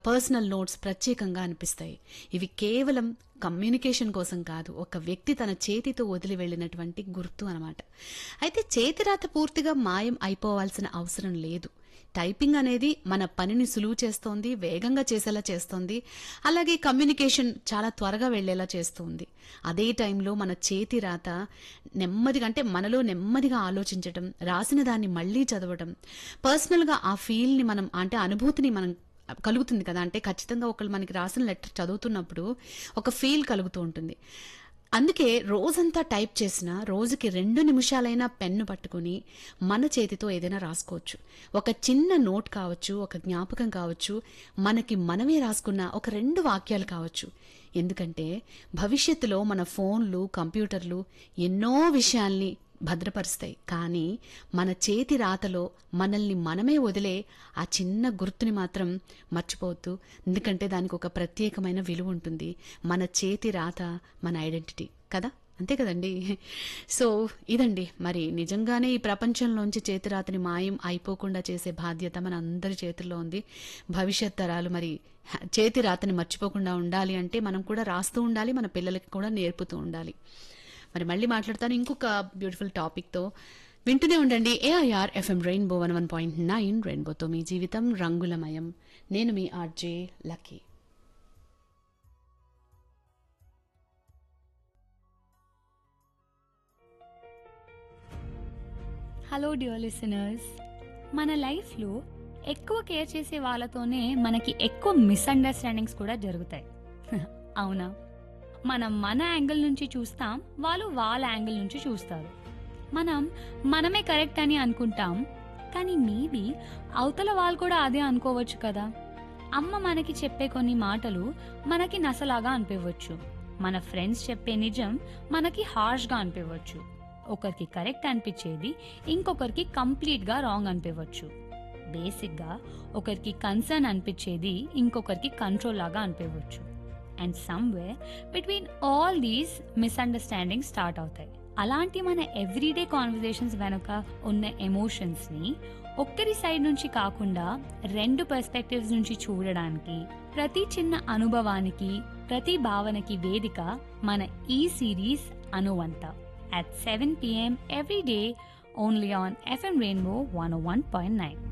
Personal notes ప్రత్యేకంగా అనిపిస్తాయి ఇవి కేవలం కమ్యూనికేషన్ కోసం కాదు ఒక వ్యక్తి తన చేతితో వదిలి వెళ్ళినటువంటి గుర్తు అనమాట అయితే చేతిరాత పూర్తిగా మాయం అయిపోవాల్సిన అవసరం లేదు టైపింగ్ అనేది మన పనిని సులువు చేస్తోంది వేగంగా చేసేలా చేస్తోంది అలాగే కమ్యూనికేషన్ చాలా త్వరగా వెళ్లేలా చేస్తుంది అదే టైంలో మన చేతి రాత నెమ్మదిగా అంటే మనలో నెమ్మదిగా ఆలోచించటం రాసిన దాన్ని మళ్ళీ చదవటం పర్సనల్గా ఆ ఫీల్ని మనం అంటే అనుభూతిని మనం కలుగుతుంది కదా అంటే ఖచ్చితంగా ఒకళ్ళు మనకి రాసిన లెటర్ చదువుతున్నప్పుడు ఒక ఫీల్ కలుగుతూ ఉంటుంది అందుకే రోజంతా టైప్ చేసిన రోజుకి రెండు నిమిషాలైనా పెన్ను పట్టుకుని మన చేతితో ఏదైనా రాసుకోవచ్చు ఒక చిన్న నోట్ కావచ్చు ఒక జ్ఞాపకం కావచ్చు మనకి మనమే రాసుకున్న ఒక రెండు వాక్యాలు కావచ్చు ఎందుకంటే భవిష్యత్తులో మన ఫోన్లు కంప్యూటర్లు ఎన్నో విషయాల్ని భద్రపరుస్తాయి కానీ మన చేతి రాతలో మనల్ని మనమే వదిలే ఆ చిన్న గుర్తుని మాత్రం మర్చిపోవద్దు ఎందుకంటే దానికి ఒక ప్రత్యేకమైన విలువ ఉంటుంది మన చేతి రాత మన ఐడెంటిటీ కదా అంతే కదండి సో ఇదండి మరి నిజంగానే ఈ ప్రపంచంలోంచి చేతిరాతని మాయం అయిపోకుండా చేసే బాధ్యత మన అందరి చేతుల్లో ఉంది భవిష్యత్ తరాలు మరి హ- చేతి రాతని మర్చిపోకుండా ఉండాలి అంటే మనం కూడా రాస్తూ ఉండాలి మన పిల్లలకి కూడా నేర్పుతూ ఉండాలి మరి మళ్ళీ మాట్లాడతాను ఇంకొక బ్యూటిఫుల్ టాపిక్తో వింటూనే ఉండండి AIR FM rainbow one one point nine రెయిన్బోతో మీ జీవితం రంగులమయం నేను మీ RJ Lucky hello dear listeners మన లైఫ్లో ఎక్కువ కేర్ చేసే వాళ్ళతోనే మనకి ఎక్కువ మిస్అండర్స్టాండింగ్స్ కూడా జరుగుతాయి అవునా మనం మన యాంగిల్ నుంచి చూస్తాం వాళ్ళు వాళ్ళ యాంగిల్ నుంచి చూస్తారు మనం మనమే కరెక్ట్ అని అనుకుంటాం కానీ మేబీ అవతల వాళ్ళు కూడా అదే అనుకోవచ్చు కదా అమ్మ మనకి చెప్పే కొన్ని మాటలు మనకి నసలాగా అనిపించవచ్చు మన ఫ్రెండ్స్ చెప్పే నిజం మనకి హార్ష్గా అనిపించవచ్చు ఒకరికి కరెక్ట్ అనిపించేది ఇంకొకరికి కంప్లీట్గా రాంగ్ అనిపించవచ్చు బేసిక్గా ఒకరికి కన్సర్న్ అనిపించేది ఇంకొకరికి కంట్రోల్ లాగా అనిపించవచ్చు and somewhere between all these misunderstanding start అవుతాయి అలాంటి మన ఎవ్రీడే కాన్వర్జేషన్స్ వెనుక ఉన్న ఎమోషన్స్ని ఒక్కరి సైడ్ నుంచి కాకుండా రెండు పర్స్పెక్టివ్స్ నుంచి చూడడానికి ప్రతి చిన్న అనుభవానికి ప్రతి భావనకి వేదిక మన ఈ సిరీస్ అనువంత at 7 p.m. every day only on FM Rainbow 101.9.